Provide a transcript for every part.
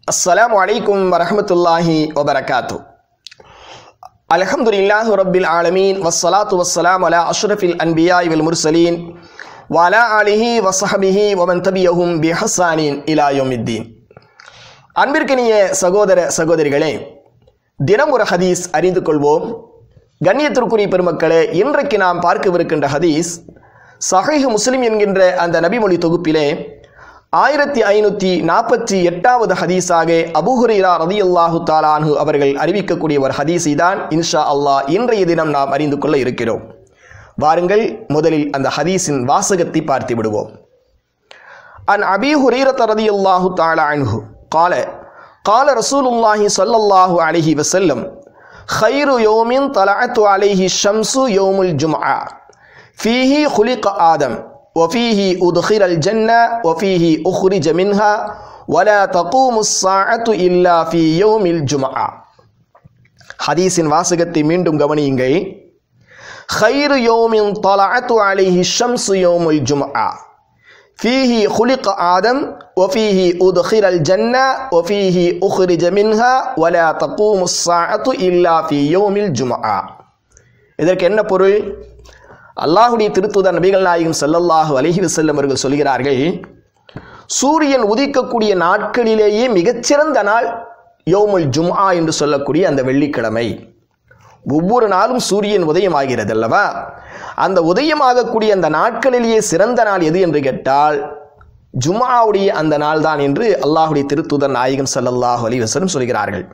அஸ்ஸலாமு அலைக்கும் வரஹ்மத்துல்லாஹி வபரகாத்து அல்ஹம்துலில்லாஹி ரப்பில் ஆலமீன் வஸ்ஸலாத்து வஸ்ஸலாம் அலா அஷ்ரஃபில் அன்பியாய் வல் முர்சலீன் வலா ஆலிஹி வஸஹபிஹி வமன் தபியஹும் பிஹஸானின் இலா யௌமித்தீன் அன்பிற்கினிய சகோதர சகோதரிகளே தினம் ஒரு ஹதீஸ் அறிந்து கொள்வோம் கண்ணியத்திற்குரிய பெருமக்களே இன்றைக்கு நாம் பார்க்கவிருக்கின்ற ஹதீஸ் சஹீஹ் முஸ்லிம் என்கின்ற அந்த நபிமொழி தொகுப்பிலே ஆயிரத்தி ஐநூற்றி நாற்பத்தி எட்டாவது ஹதீஸாக அபூஹுரைரா ரதியுல்லாஹு தாலான்ஹு அவர்கள் அறிவிக்கக்கூடிய ஒரு ஹதீஸை தான் இன்ஷா அல்லாஹ் இன்றைய தினம் நாம் அறிந்து கொள்ள இருக்கிறோம் வாருங்கள் முதலில் அந்த ஹதீஸின் வாசகத்தை பார்த்து விடுவோம் அன் அபி ஹுரீரத் ரதியுல்லாஹு தாலா அன்ஹு قال قال رسول الله صلى الله عليه وسلم خير يوم طلعت عليه الشمس يوم الجمعة فيه خلق آدم وفيه أدخل الجنة وفيه أخرج منها ولا تقوم الساعة إلا في يوم الجمعة ஹதீஸின் வாசகத்தை மீண்டும் கவனியுங்கள் خير يوم طلعت عليه الشمس يوم الجمعة فيه خلق آدم وفيه أدخل الجنة وفيه أخرج منها ولا تقوم الساعة إلا في يوم الجمعة இதற்கு என்ன பொருள் அல்லாஹுடைய திருத்துதர் நபிகள் நாயகம் ஸல்லல்லாஹு அலைஹி வஸல்லம் அவர்கள் சொல்கிறார்கள் சூரியன் உதிக்கக்கூடிய நாட்களிலேயே மிகச்சிறந்த நாள் யோமுல் ஜும்ஆ என்று சொல்லக்கூடிய அந்த வெள்ளிக்கிழமை ஒவ்வொரு நாளும் சூரியன் உதயமாகிறது அல்லவா அந்த உதயமாகக்கூடிய அந்த நாட்களிலேயே சிறந்த நாள் எது என்று கேட்டால் ஜும்ஆவுடைய அந்த நாள் தான் என்று அல்லாஹுடைய திருத்துதர் நாயகம் ஸல்லல்லாஹு அலைஹி வஸல்லம் சொல்கிறார்கள்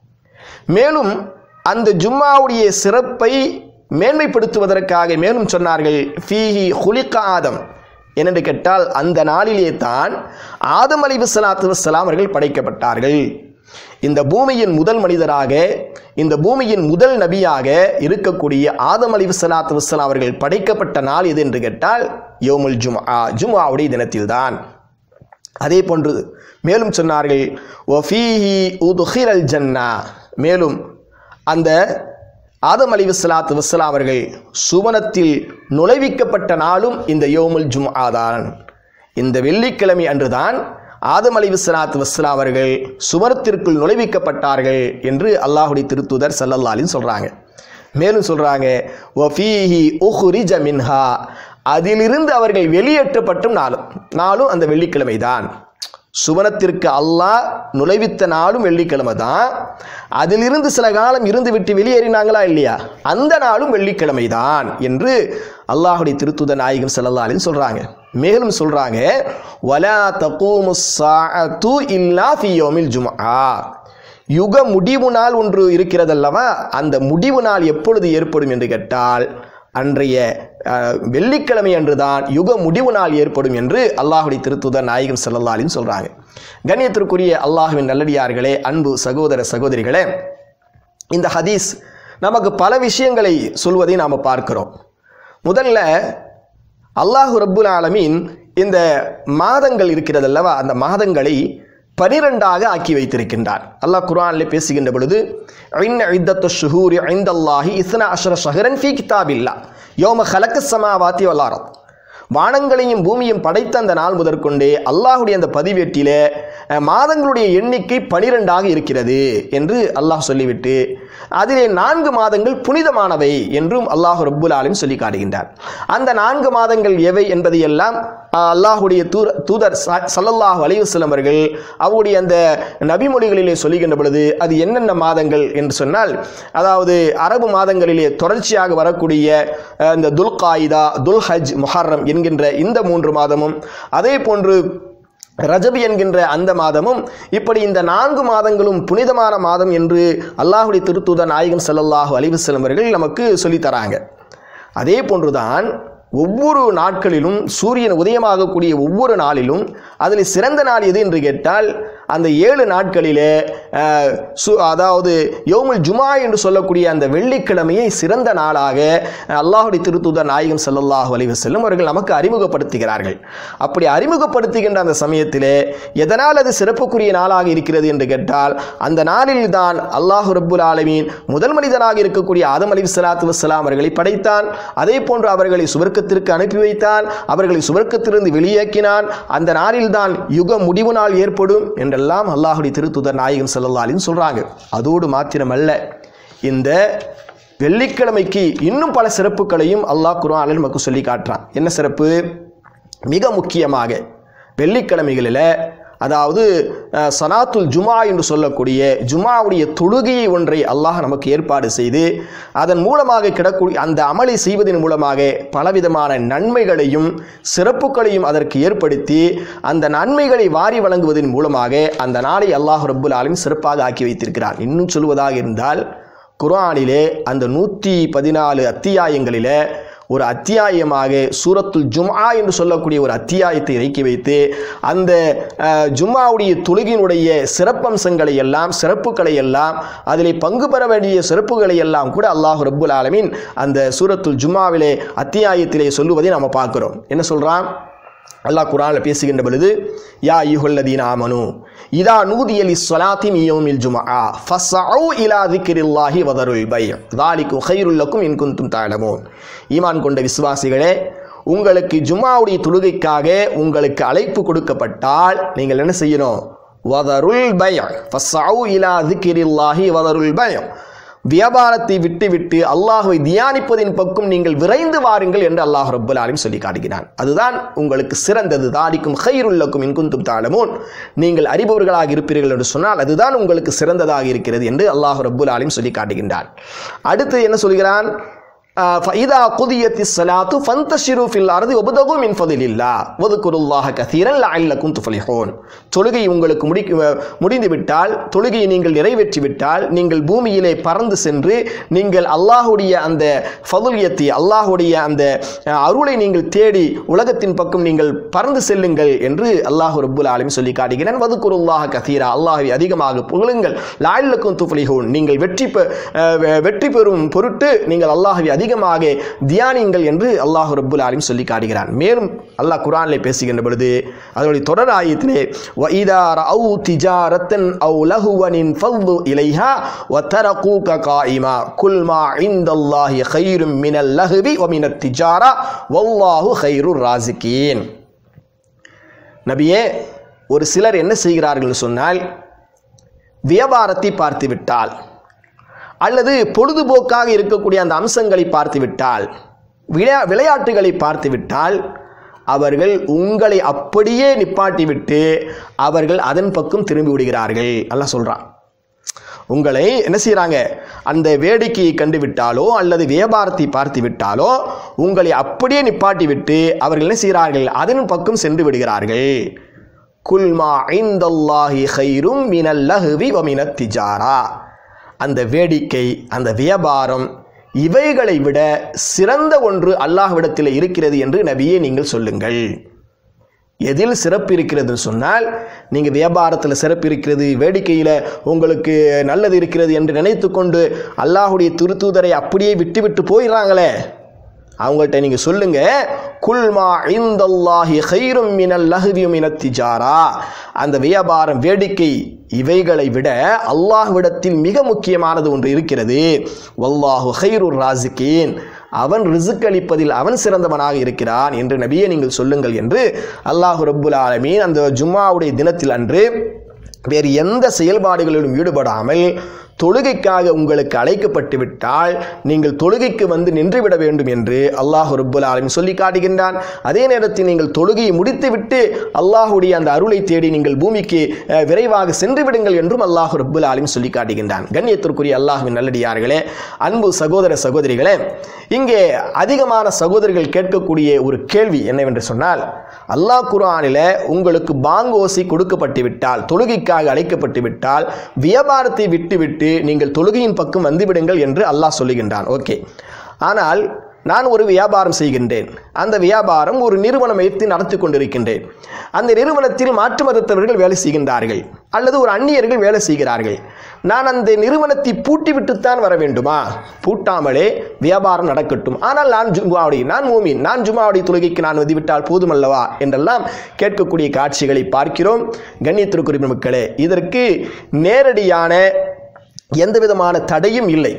மேலும் அந்த ஜும்மாவுடைய சிறப்பை மேன்மைப்படுத்துவதற்காக மேலும் சொன்னார்கள் ஃபீஹி ஹுலிக ஆதம் என்னென்று கேட்டால் அந்த நாளிலே தான் ஆதம் அலி வசலாத்து வசலாம் அவர்கள் படைக்கப்பட்டார்கள் இந்த பூமியின் முதல் மனிதராக இந்த பூமியின் முதல் நபியாக இருக்கக்கூடிய ஆதம் அலி வசலாத்து வசலாம் அவர்கள் படைக்கப்பட்ட நாள் எது என்று கேட்டால் யோமுல் ஜும்ஆ ஜும்ஆவுடைய தினத்தில்தான் அதே போன்று மேலும் சொன்னார்கள் ஒஃபீஹி உதுஹிரல் ஜன்னா மேலும் அந்த ஆதம் அலி வசலாத்து வசலாம் அவர்கள் சுவனத்தில் நுழைவிக்கப்பட்ட நாளும் இந்த யோமுல் ஜும்ஆ தான் இந்த வெள்ளிக்கிழமை அன்றுதான் ஆதம் அலி வசலாத்து வஸ்லாம் அவர்கள் சுவனத்திற்குள் நுழைவிக்கப்பட்டார்கள் என்று அல்லாஹுடைய திருத்துதர் சல்லல்லாலின் சொல்கிறாங்க மேலும் சொல்கிறாங்க ஒஃபீஹி உஹுரிஜ மின்ஹா அதிலிருந்து அவர்கள் வெளியேற்றப்பட்டும் நாளும் நாளும் அந்த வெள்ளிக்கிழமை தான் சுவனத்திற்கு அல்லாஹ் நுழைவித்த நாளும் வெள்ளிக்கிழமை தான் அதிலிருந்து சில காலம் இருந்து விட்டு வெளியேறினாங்களா இல்லையா அந்த நாளும் வெள்ளிக்கிழமை தான் என்று அல்லாஹுடைய திருத்துத நாயகம் செல்லல்லாலின்னு சொல்கிறாங்க மேலும் சொல்கிறாங்க வலா தகூமு சாஅத்து இல்லா ஃபியோமில் ஜும்ஆ யுக முடிவு நாள் ஒன்று இருக்கிறதல்லவா அந்த முடிவு நாள் எப்பொழுது ஏற்படும் என்று கேட்டால் அன்றைய வெள்ளிக்கிழமை அன்றுதான் யுக முடிவு நாள் ஏற்படும் என்று அல்லாஹுடைய திருத்துதர் நாயகம் செல்லல்லாலின்னு சொல்கிறாங்க கண்ணியத்திற்குரிய அல்லாஹுவின் நல்லடியார்களே அன்பு சகோதர சகோதரிகளே இந்த ஹதீஸ் நமக்கு பல விஷயங்களை சொல்வதை நாம் பார்க்கிறோம் முதல்ல அல்லாஹு ரப்புல் ஆலமீன் இந்த மாதங்கள் இருக்கிறதல்லவா அந்த மாதங்களை பனிரெண்டாக ஆக்கி வைத்திருக்கின்றார் அல்லாஹ் குரானில் பேசுகின்ற பொழுது ஐன்ன இத்தத்து ஷுஹூரி ஐந்தல்லாஹி இஸ்னா அஷ்ர ஷஹரன் ஃபி கிதாபில்லா யோம ஹலக்கு சமாவாத்தி வல்லாரம் வானங்களையும் பூமியும் படைத்த அந்த நாள் முதற்கொண்டே அல்லாஹுடைய அந்த பதிவேட்டிலே மாதங்களுடைய எண்ணிக்கை பனிரெண்டாக இருக்கிறது என்று அல்லாஹ் சொல்லிவிட்டு அதிலே நான்கு மாதங்கள் புனிதமானவை என்றும் அல்லாஹ் ரப்புல் ஆலிம் சொல்லி காட்டுகின்றார் அந்த நான்கு மாதங்கள் எவை என்பதையெல்லாம் அல்லாஹுடைய தூர் தூதர் சல்லல்லாஹு அலையுஸ்லம் அவர்கள் அவருடைய அந்த நபிமொழிகளிலே சொல்லுகின்ற பொழுது அது என்னென்ன மாதங்கள் என்று சொன்னால் அதாவது அரபு மாதங்களிலே தொடர்ச்சியாக வரக்கூடிய இந்த துல் காயிதா துல் ஹஜ் முஹர்ரம் என்கின்ற இந்த மூன்று மாதமும் அதே போன்று ரஜபி என்கின்ற அந்த மாதமும் இப்படி இந்த நான்கு மாதங்களும் புனிதமான மாதம் என்று அல்லாஹுடைய திருத்தூதர் நாயகம் சல்லல்லாஹு அலிவசலம் அவர்கள் நமக்கு சொல்லித்தராங்க அதே போன்றுதான் ஒவ்வொரு நாட்களிலும் சூரியன் உதயமாகக்கூடிய ஒவ்வொரு நாளிலும் அதில் சிறந்த நாள் எது என்று கேட்டால் அந்த ஏழு நாட்களிலே சு அதாவது யோமுல் ஜுமா என்று சொல்லக்கூடிய அந்த வெள்ளிக்கிழமையை சிறந்த நாளாக அல்லாஹுடைய திருத்தூதர் நாயகம் சல்லல்லாஹு அலைஹி செல்லும் அவர்கள் நமக்கு அறிமுகப்படுத்துகிறார்கள் அப்படி அறிமுகப்படுத்துகின்ற அந்த சமயத்திலே எதனால் அது சிறப்புக்குரிய நாளாக இருக்கிறது என்று கேட்டால் அந்த நாளில் தான் அல்லாஹு ரப்புல் ஆலமீன் முதல் மனிதனாக இருக்கக்கூடிய ஆதம் அலி சலாத்து வசலாம் அவர்களை படைத்தான் அதே போன்று அவர்களை சுவர்க்க சுவர்க்கத்திற்கு அனுப்பி வைத்தான் அவர்களை சுவர்க்கத்திலிருந்து வெளியேக்கினான் அந்த நாளில்தான் யுக முடிவு நாள் ஏற்படும் என்றெல்லாம் அல்லாஹுடைய திருத்துதர் நாயகம் செல்லல்லாலின்னு சொல்றாங்க அதோடு மாத்திரமல்ல இந்த வெள்ளிக்கிழமைக்கு இன்னும் பல சிறப்புகளையும் அல்லாஹ் குர்ஆனில் நமக்கு சொல்லி காட்டுறான் என்ன சிறப்பு மிக முக்கியமாக வெள்ளிக்கிழமைகளில் அதாவது அஹ், சனாத்துல் ஜுமா என்று சொல்லக்கூடிய ஜுமாவுடைய தொழுகையை ஒன்றை அல்லாஹ் நமக்கு ஏற்பாடு செய்து அதன் மூலமாக கிடக்கூடிய அந்த அமலை செய்வதன் மூலமாக பலவிதமான நன்மைகளையும் சிறப்புகளையும் அதற்கு ஏற்படுத்தி அந்த நன்மைகளை வாரி வழங்குவதன் மூலமாக அந்த நாளை அல்லாஹ் ரப்புல் ஆலமீன் சிறப்பாக ஆக்கி வைத்திருக்கிறான் இன்னும் சொல்வதாக இருந்தால் குர்ஆனிலே அந்த நூற்றி பதினாலு அத்தியாயங்களிலே ஒரு அத்தியாயமாக சூரத்துல் ஜும்ஆ என்று சொல்லக்கூடிய ஒரு அத்தியாயத்தை இறக்கி வைத்து அந்த அஹ், ஜும்ஆவுடைய தொழுகினுடைய சிறப்பம்சங்களை எல்லாம் சிறப்புகளை எல்லாம் அதிலே பங்கு பெற வேண்டிய சிறப்புகளை எல்லாம் கூட அல்லாஹ் ரப்புல் ஆலமீன் அந்த சூரத்துல் ஜும்ஆவிலே அத்தியாயத்திலே சொல்லுவதை நம்ம பார்க்கிறோம் என்ன சொல்றான் அல்லாஹ் குர்ஆனில் பேசுகின்ற பொழுது யா ஐயுஹல்லதீன ஆமனு இதா நூதியலி ஸலாத்தி மின் யௌமில் ஜும்ஆ ஃபஸ்ஸஉ இலா திக்ரில்லாஹி வதருல் பை ذلكم خيرுல் லக்கும் இன் குன்தும் தஅலமூன் ஈமான் கொண்ட விசுவாசிகளே உங்களுக்கு ஜும்ஆவுடைய தொழுகைக்காக உங்களுக்கு அழைப்பு கொடுக்கப்பட்டால் நீங்கள் என்ன செய்யணும் வதருல் பை ஃபஸ்ஸஉ இலா திக்ரில்லாஹி வதருல் பை வியாபாரத்தை விட்டுவிட்டு அல்லாஹ்வை தியானிப்பதின் பக்கம் நீங்கள் விரைந்து வாருங்கள் என்று அல்லாஹ் ரப்பல் ஆலமீன் சொல்லி காட்டுகிறான் அதுதான் உங்களுக்கு சிறந்தது தாடிக்கும் ஹைருல்லக்கும் இன்குந்தும் தாளமோன் நீங்கள் அறிபவர்களாக இருப்பீர்கள் என்று சொன்னால் அதுதான் உங்களுக்கு சிறந்ததாக இருக்கிறது என்று அல்லாஹ் ரப்புல் ஆலமீன் சொல்லி காட்டுகின்றான் அடுத்து என்ன சொல்கிறான் فإذا قضيت الصلاة فانتشروا في الأرض وابتغوا من فضل الله واذكروا الله كثيرا لعلكم تفلحون தொழுகை உங்களுக்கு முடி முடிந்து விட்டால் தொழுகையை நீங்கள் நிறைவேற்றி விட்டால் நீங்கள் பூமியிலே பறந்து சென்று நீங்கள் அல்லாஹுடைய அந்த ஃபதுலியத்தை அல்லாஹுடைய அந்த அஹ், அருளை நீங்கள் தேடி உலகத்தின் பக்கம் நீங்கள் பறந்து செல்லுங்கள் என்று அல்லாஹ் ரப்புல் ஆலமீன் சொல்லி காட்டுகிறான் வதுக்குருல்லாஹ கதீரா அல்லாஹ்வை அதிகமாக புகழுங்கள் லாயில்லக்கும் துஃபலிஹூன் நீங்கள் வெற்றி பெ- அஹ், வெ- வெற்றி பெறும் பொருட்டு நீங்கள் அல்லாஹ்வை அதிகமாக தியானிங்கள் என்று அல்லாஹ் ரப்புல் ஆலமீன் சொல்லி காட்டுகிறான் மேலும் அல்லாஹ் குர்ஆனிலே பேசுகின்ற பொழுது அதனுடைய தொடர் ஆயத்திலே وَإِذَا رَأَوْا تِجَارَةً أَوْ لَهْوًا انفَضُّوا إِلَيْهَا وَتَرَكُوكَ قَائِمًا قُلْ مَا عِندَ اللَّهِ خَيْرٌ مِنَ اللَّهْوِ وَمِنَ التِّجَارَةِ وَاللَّهُ خَيْرُ الرَّازِقِينَ நபியே ஒரு சிலர் என்ன செய்கிறார்கள் சொன்னால் வியாபாரத்தை பார்த்து விட்டால் அல்லது பொழுதுபோக்காக இருக்கக்கூடிய அந்த அம்சங்களை பார்த்து விட்டால் விளையா விளையாட்டுகளை பார்த்து விட்டால் அவர்கள் உங்களை அப்படியே நிப்பாட்டிவிட்டு அவர்கள் அதன் பக்கம் திரும்பி விடுகிறார்கள் அல்லாஹ் சொல்றான் உங்களை என்ன செய்கிறாங்க அந்த வேடிக்கையை கண்டு விட்டாலோ அல்லது வியாபாரத்தை பார்த்து விட்டாலோ உங்களை அப்படியே நிப்பாட்டி விட்டு அவர்கள் என்ன செய்கிறார்கள் அதன் பக்கம் சென்று விடுகிறார்கள் குல்மா ஐந்தல்லாஹி ஹைரும் மினல் லஹ்வி வ மினத் திஜாரா அந்த வேடிக்கை அந்த வியாபாரம் இவைகளை விட சிறந்த ஒன்று அல்லாஹ்விடத்தில் இருக்கிறது என்று நபியே நீங்கள் சொல்லுங்கள் எதில் சிறப்பு இருக்கிறதுன்னு சொன்னால் நீங்கள் வியாபாரத்தில் சிறப்பு இருக்கிறது வேடிக்கையில் உங்களுக்கு நல்லது இருக்கிறது என்று நினைத்து கொண்டு அல்லாஹுடைய திருத்தூதரை அப்படியே விட்டுவிட்டு போயிடுறாங்களே அவங்கள்ட்ட நீங்கள் சொல்லுங்க குல்மா இந்தல்லாஹி ஹைரும் மினல் லஹ்வி மினத் திஜாரா அந்த வியாபாரம் வேடிக்கை இவைகளை விட அல்லாஹ்விடத்தில் மிக முக்கியமானது ஒன்று இருக்கிறது வல்லாஹு ஹைருர் ராசிகீன் அவன் ரிசுக் அளிப்பதில் அவன் சிறந்தவனாக இருக்கிறான் என்று நபியே நீங்கள் சொல்லுங்கள் என்று அல்லாஹ் ரப்புல் ஆலமீன் அந்த ஜும்மாவுடைய தினத்தில் அன்று வேறு எந்த செயல்பாடுகளிலும் ஈடுபடாமல் தொழுகைக்காக உங்களுக்கு அழைக்கப்பட்டு விட்டால் நீங்கள் தொழுகைக்கு வந்து நின்றுவிட வேண்டும் என்று அல்லாஹ் ரப்புல் ஆலமீன் சொல்லி காட்டுகின்றான் அதே நேரத்தில் நீங்கள் தொழுகையை முடித்துவிட்டு அல்லாஹுடைய அந்த அருளை தேடி நீங்கள் பூமிக்கு அஹ், விரைவாக சென்று விடுங்கள் என்றும் அல்லாஹ் ரப்புல் ஆலமீன் சொல்லி காட்டுகின்றான் கண்ணியத்திற்குரிய அல்லாஹ்வின் நல்லடியார்களே அன்பு சகோதர சகோதரிகளே இங்கே அதிகமான சகோதரிகள் கேட்கக்கூடிய ஒரு கேள்வி என்னவென்று சொன்னால் அல்லாஹ் குர்ஆனில் உங்களுக்கு பாங்கோசி கொடுக்கப்பட்டு விட்டால் தொழுகைக்காக அழைக்கப்பட்டு விட்டால் வியாபாரத்தை விட்டுவிட்டு நீங்கள் தொழுகையின் பக்கம் வந்துவிடுங்கள் என்று அல்லாஹ் சொல்லுகின்றான் ஓகே ஆனால் நான் ஒரு வியாபாரம் செய்கின்றேன் அந்த வியாபாரம் ஒரு நிறுவனம் வைத்து நடத்தி கொண்டிருக்கின்றேன் அந்த நிறுவனத்தில் மாற்று மதத்தவர்கள் வேலை செய்கின்றார்கள் அல்லது ஒரு அந்நியர்கள் வேலை செய்கிறார்கள் நான் அந்த நிறுவனத்தை பூட்டிவிட்டுத்தான் வர வேண்டுமா பூட்டாமலே வியாபாரம் நடக்கட்டும் ஆனால் நான் ஜும்மாவுடைய நான் மூமின் நான் ஜும்மாவுடைய தொழுகைக்கு நான் வந்துவிட்டால் போதுமல்லவா என்றெல்லாம் கேட்கக்கூடிய காட்சிகளை பார்க்கிறோம் கண்ணியத்திற்குரிய மக்களே இதற்கு நேரடியான எந்த விதமான தடையும் இல்லை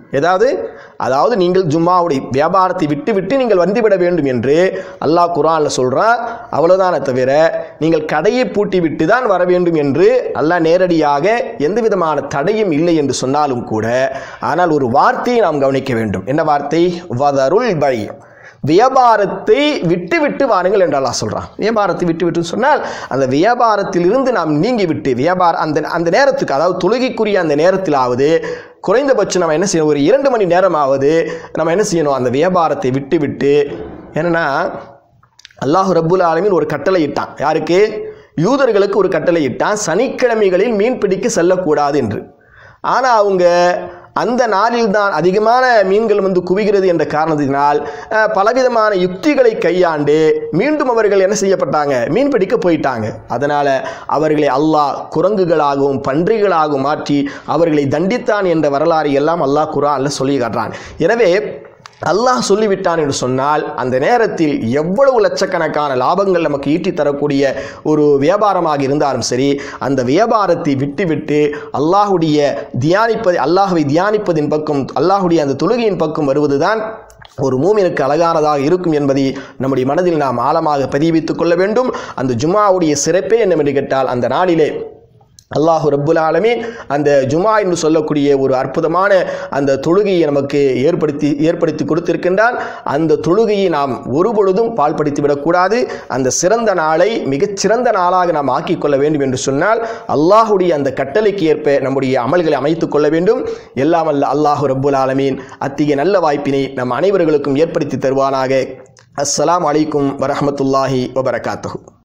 ஏதாவது அதாவது நீங்கள் ஜும்மாவுடைய வியாபாரத்தை விட்டு விட்டு நீங்கள் வந்துவிட வேண்டும் என்று அல்லாஹ் குரானில் சொல்கிறான் அவ்வளோதானே தவிர நீங்கள் கடையை பூட்டி விட்டு தான் வர வேண்டும் என்று அல்லாஹ் நேரடியாக எந்த விதமான தடையும் இல்லை என்று சொன்னாலும் கூட ஆனால் ஒரு வார்த்தையை நாம் கவனிக்க வேண்டும் என்ன வார்த்தை வதருள் பழி வியாபாரத்தை விட்டு விட்டு வாருங்கள் என்று அல்லாஹ் சொல்கிறான் வியாபாரத்தை விட்டு விட்டு சொன்னால் அந்த வியாபாரத்திலிருந்து நாம் நீங்கி விட்டு வியாபார அந்த அந்த நேரத்துக்கு அதாவது தொழுகைக்குரிய அந்த நேரத்திலாவது குறைந்தபட்சம் நம்ம என்ன செய்யணும் ஒரு இரண்டு மணி நேரமாவது நம்ம என்ன செய்யணும் அந்த வியாபாரத்தை விட்டு விட்டு என்னன்னா அல்லாஹ் ரப்புல் ஆலமீன் ஒரு கட்டளை இட்டான் யாருக்கு யூதர்களுக்கு ஒரு கட்டளை இட்டான் சனிக்கிழமைகளில் மீன் பிடிக்க செல்லக்கூடாது என்று ஆனால் அவங்க அந்த நாளில் தான் அதிகமான மீன்கள் வந்து குவிகிறது என்ற காரணத்தினால் அஹ், பலவிதமான யுக்திகளை கையாண்டு மீண்டும் அவர்கள் என்ன செய்யப்பட்டாங்க மீன் பிடிக்க போயிட்டாங்க அதனால் அவர்களை அல்லாஹ் குரங்குகளாகவும் பன்றிகளாகவும் மாற்றி அவர்களை தண்டித்தான் என்ற வரலாறு எல்லாம் அல்லாஹ் குரானில் சொல்லி காட்டுறான் எனவே அல்லாஹ் சொல்லிவிட்டான் என்று சொன்னால் அந்த நேரத்தில் எவ்வளவு லட்சக்கணக்கான லாபங்கள் நமக்கு ஈட்டி தரக்கூடிய ஒரு வியாபாரமாக இருந்தாலும் சரி அந்த வியாபாரத்தை விட்டுவிட்டு அல்லாஹுடைய தியானிப்பது அல்லாஹுவை தியானிப்பதின் பக்கம் அல்லாஹுடைய அந்த தொழுகையின் பக்கம் வருவதுதான் ஒரு மூமினுக்கு அழகானதாக இருக்கும் என்பதை நம்முடைய மனதில் நாம் ஆழமாக பதிவித்துக் கொள்ள வேண்டும் அந்த ஜும்மாவுடைய சிறப்பே என்னவென்று கேட்டால் அந்த நாளிலே அல்லாஹு ரப்புல் ஆலமீன் அந்த ஜுமா என்று சொல்லக்கூடிய ஒரு அற்புதமான அந்த தொழுகையை நமக்கு ஏற்படுத்தி ஏற்படுத்தி கொடுத்திருக்கின்றான் அந்த தொழுகையை நாம் ஒருபொழுதும் பால்படுத்தி விடக்கூடாது அந்த சிறந்த நாளை மிகச் சிறந்த நாளாக நாம் ஆக்கிக் கொள்ள வேண்டும் என்று சொன்னால் அல்லாஹுடைய அந்த கட்டளைக்கு ஏற்ப நம்முடைய அமல்களை அமைத்துக் கொள்ள வேண்டும் எல்லாம் அல்ல அல்லாஹு ரப்புல் ஆலமீன் அத்தகைய நல்ல வாய்ப்பினை நம் அனைவர்களுக்கும் ஏற்படுத்தி தருவானாக அஸ்ஸலாமு அலைக்கும் வரஹ்மத்துல்லாஹி வபரகாத்துஹு